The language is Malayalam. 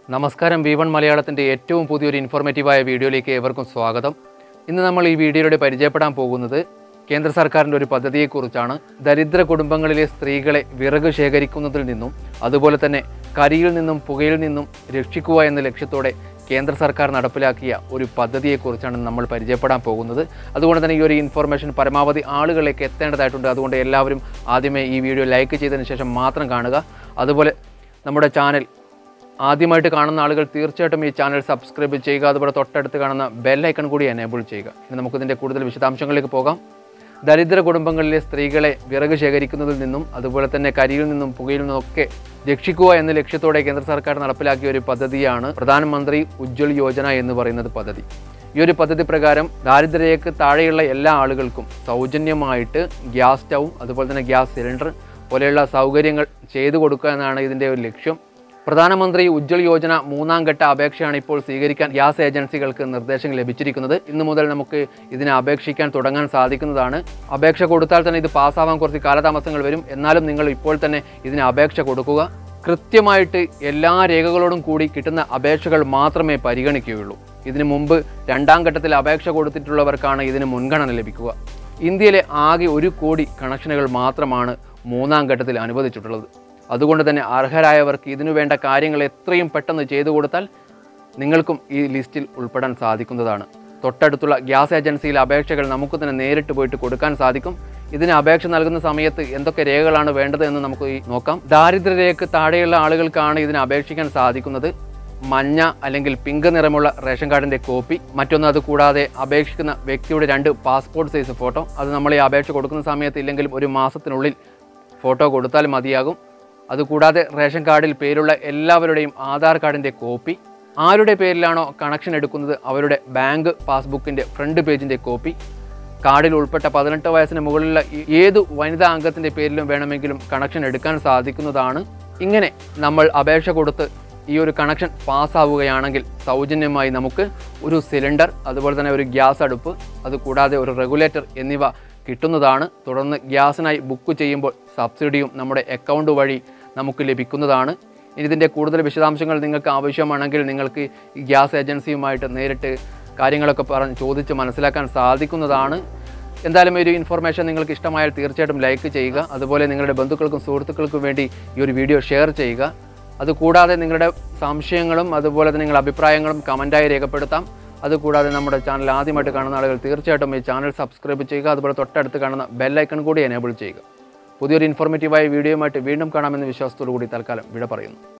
നമസ്കാരം വി വൺ മലയാളത്തിൻ്റെ ഏറ്റവും പുതിയൊരു ഇൻഫോർമേറ്റീവായ വീഡിയോയിലേക്ക് ഏവർക്കും സ്വാഗതം ഇന്ന് നമ്മൾ ഈ വീഡിയോയിലൂടെ പരിചയപ്പെടാൻ പോകുന്നത് കേന്ദ്ര സർക്കാരിൻ്റെ ഒരു പദ്ധതിയെക്കുറിച്ചാണ് ദരിദ്ര കുടുംബങ്ങളിലെ സ്ത്രീകളെ വിറക് ശേഖരിക്കുന്നതിൽ നിന്നും അതുപോലെ തന്നെ കരിയിൽ നിന്നും പുകയിൽ നിന്നും രക്ഷിക്കുക എന്ന ലക്ഷ്യത്തോടെ കേന്ദ്ര സർക്കാർ നടപ്പിലാക്കിയ ഒരു പദ്ധതിയെക്കുറിച്ചാണ് നമ്മൾ പരിചയപ്പെടാൻ പോകുന്നത് അതുകൊണ്ട് തന്നെ ഈ ഒരു ഇൻഫോർമേഷൻ പരമാവധി ആളുകളിലേക്ക് എത്തേണ്ടതായിട്ടുണ്ട് അതുകൊണ്ട് എല്ലാവരും ആദ്യമേ ഈ വീഡിയോ ലൈക്ക് ചെയ്തതിന് ശേഷം മാത്രം കാണുക അതുപോലെ നമ്മുടെ ചാനൽ ആദ്യമായിട്ട് കാണുന്ന ആളുകൾ തീർച്ചയായിട്ടും ഈ ചാനൽ സബ്സ്ക്രൈബ് ചെയ്യുക അതുപോലെ തൊട്ടടുത്ത് കാണുന്ന ബെൽ ഐക്കൺ കൂടി എനേബിൾ ചെയ്യുക ഇനി നമുക്കിതിൻ്റെ കൂടുതൽ വിശദാംശങ്ങളിലേക്ക് പോകാം ദരിദ്ര കുടുംബങ്ങളിലെ സ്ത്രീകളെ വിറക് ശേഖരിക്കുന്നതിൽ നിന്നും അതുപോലെ തന്നെ കരിയിൽ നിന്നും പുകയിൽ നിന്നൊക്കെ രക്ഷിക്കുക എന്ന ലക്ഷ്യത്തോടെ കേന്ദ്ര സർക്കാർ നടപ്പിലാക്കിയ ഒരു പദ്ധതിയാണ് പ്രധാനമന്ത്രി ഉജ്ജ്വൽ യോജന എന്ന് പറയുന്നത് പദ്ധതി ഈ ഒരു പദ്ധതി പ്രകാരം ദാരിദ്ര്യരേഖയ്ക്ക് താഴെയുള്ള എല്ലാ ആളുകൾക്കും സൗജന്യമായിട്ട് ഗ്യാസ് സ്റ്റൗവും അതുപോലെ തന്നെ ഗ്യാസ് സിലിണ്ടർ പോലെയുള്ള സൗകര്യങ്ങൾ ചെയ്തു കൊടുക്കുക എന്നാണ് ഇതിൻ്റെ ഒരു ലക്ഷ്യം പ്രധാനമന്ത്രി ഉജ്ജ്വൽ യോജന മൂന്നാം ഘട്ട അപേക്ഷയാണ് ഇപ്പോൾ സ്വീകരിക്കാൻ ഗ്യാസ് ഏജൻസികൾക്ക് നിർദ്ദേശം ലഭിച്ചിരിക്കുന്നത് ഇന്നു മുതൽ നമുക്ക് ഇതിനെ അപേക്ഷിക്കാൻ തുടങ്ങാൻ സാധിക്കുന്നതാണ് അപേക്ഷ കൊടുത്താൽ തന്നെ ഇത് പാസ്സാവാൻ കുറച്ച് കാലതാമസങ്ങൾ വരും എന്നാലും നിങ്ങൾ ഇപ്പോൾ തന്നെ ഇതിന് അപേക്ഷ കൊടുക്കുക കൃത്യമായിട്ട് എല്ലാ രേഖകളോടും കൂടി കിട്ടുന്ന അപേക്ഷകൾ മാത്രമേ പരിഗണിക്കുകയുള്ളൂ ഇതിനു മുമ്പ് രണ്ടാം ഘട്ടത്തിൽ അപേക്ഷ കൊടുത്തിട്ടുള്ളവർക്കാണ് ഇതിന് മുൻഗണന ലഭിക്കുക ഇന്ത്യയിലെ ആകെ ഒരു കോടി കണക്ഷനുകൾ മാത്രമാണ് മൂന്നാം ഘട്ടത്തിൽ അനുവദിച്ചിട്ടുള്ളത് അതുകൊണ്ട് തന്നെ അർഹരായവർക്ക് ഇതിനു വേണ്ട കാര്യങ്ങൾ എത്രയും പെട്ടെന്ന് ചെയ്തു കൊടുത്താൽ നിങ്ങൾക്കും ഈ ലിസ്റ്റിൽ ഉൾപ്പെടാൻ സാധിക്കുന്നതാണ് തൊട്ടടുത്തുള്ള ഗ്യാസ് ഏജൻസിയിലെ അപേക്ഷകൾ നമുക്ക് തന്നെ നേരിട്ട് പോയിട്ട് കൊടുക്കാൻ സാധിക്കും ഇതിന് അപേക്ഷ നൽകുന്ന സമയത്ത് എന്തൊക്കെ രേഖകളാണ് വേണ്ടത് എന്ന് നമുക്ക് ഈ നോക്കാം ദാരിദ്ര്യരേഖയ്ക്ക് താഴെയുള്ള ആളുകൾക്കാണ് ഇതിന് അപേക്ഷിക്കാൻ സാധിക്കുന്നത് മഞ്ഞ അല്ലെങ്കിൽ പിങ്ക് നിറമുള്ള റേഷൻ കാർഡിൻ്റെ കോപ്പി മറ്റൊന്ന് അത് കൂടാതെ അപേക്ഷിക്കുന്ന വ്യക്തിയുടെ രണ്ട് പാസ്പോർട്ട് സൈസ് ഫോട്ടോ അത് നമ്മൾ ഈ അപേക്ഷ കൊടുക്കുന്ന സമയത്ത് ഇല്ലെങ്കിലും ഒരു മാസത്തിനുള്ളിൽ ഫോട്ടോ കൊടുത്താൽ മതിയാകും അതുകൂടാതെ റേഷൻ കാർഡിൽ പേരുള്ള എല്ലാവരുടെയും ആധാർ കാർഡിൻ്റെ കോപ്പി ആരുടെ പേരിലാണോ കണക്ഷൻ എടുക്കുന്നത് അവരുടെ ബാങ്ക് പാസ്ബുക്കിൻ്റെ ഫ്രണ്ട് പേജിൻ്റെ കോപ്പി കാർഡിൽ ഉൾപ്പെട്ട പതിനെട്ട് വയസ്സിന് മുകളിലുള്ള ഈ- ഏത് വനിതാ അംഗത്തിൻ്റെ പേരിലും വേണമെങ്കിലും കണക്ഷൻ എടുക്കാൻ സാധിക്കുന്നതാണ് ഇങ്ങനെ നമ്മൾ അപേക്ഷ കൊടുത്ത് ഈ ഒരു കണക്ഷൻ പാസ്സാവുകയാണെങ്കിൽ സൗജന്യമായി നമുക്ക് ഒരു സിലിണ്ടർ അതുപോലെ തന്നെ ഒരു ഗ്യാസ് അടുപ്പ് അതുകൂടാതെ ഒരു റെഗുലേറ്റർ എന്നിവ കിട്ടുന്നതാണ് തുടർന്ന് ഗ്യാസിനായി ബുക്ക് ചെയ്യുമ്പോൾ സബ്സിഡിയും നമ്മുടെ അക്കൗണ്ട് വഴി നമുക്ക് ലഭിക്കുന്നതാണ് ഇനി ഇതിൻ്റെ കൂടുതൽ വിശദാംശങ്ങൾ നിങ്ങൾക്ക് ആവശ്യമാണെങ്കിൽ നിങ്ങൾക്ക് ഈ ഗ്യാസ് ഏജൻസിയുമായിട്ട് നേരിട്ട് കാര്യങ്ങളൊക്കെ പറഞ്ഞ് ചോദിച്ച് മനസ്സിലാക്കാൻ സാധിക്കുന്നതാണ് എന്തായാലും ഈ ഒരു ഇൻഫർമേഷൻ നിങ്ങൾക്ക് ഇഷ്ടമായാൽ തീർച്ചയായിട്ടും ലൈക്ക് ചെയ്യുക അതുപോലെ നിങ്ങളുടെ ബന്ധുക്കൾക്കും സുഹൃത്തുക്കൾക്കും വേണ്ടി ഈ ഒരു വീഡിയോ ഷെയർ ചെയ്യുക അതുകൂടാതെ നിങ്ങളുടെ സംശയങ്ങളും അതുപോലെ തന്നെ നിങ്ങളുടെ അഭിപ്രായങ്ങളും കമൻറ്റായി രേഖപ്പെടുത്താം അതുകൂടാതെ നമ്മുടെ ചാനൽ ആദ്യമായിട്ട് കാണുന്ന ആളുകൾ തീർച്ചയായിട്ടും ഈ ചാനൽ സബ്സ്ക്രൈബ് ചെയ്യുക അതുപോലെ തൊട്ടടുത്ത് കാണുന്ന ബെല്ലൈക്കൺ കൂടി എനേബിൾ ചെയ്യുക പുതിയൊരു ഇൻഫോർമേറ്റീവായ വീഡിയോയുമായിട്ട് വീണ്ടും കാണാമെന്ന വിശ്വാസത്തോടു കൂടി തൽക്കാലം വിട പറയുന്നു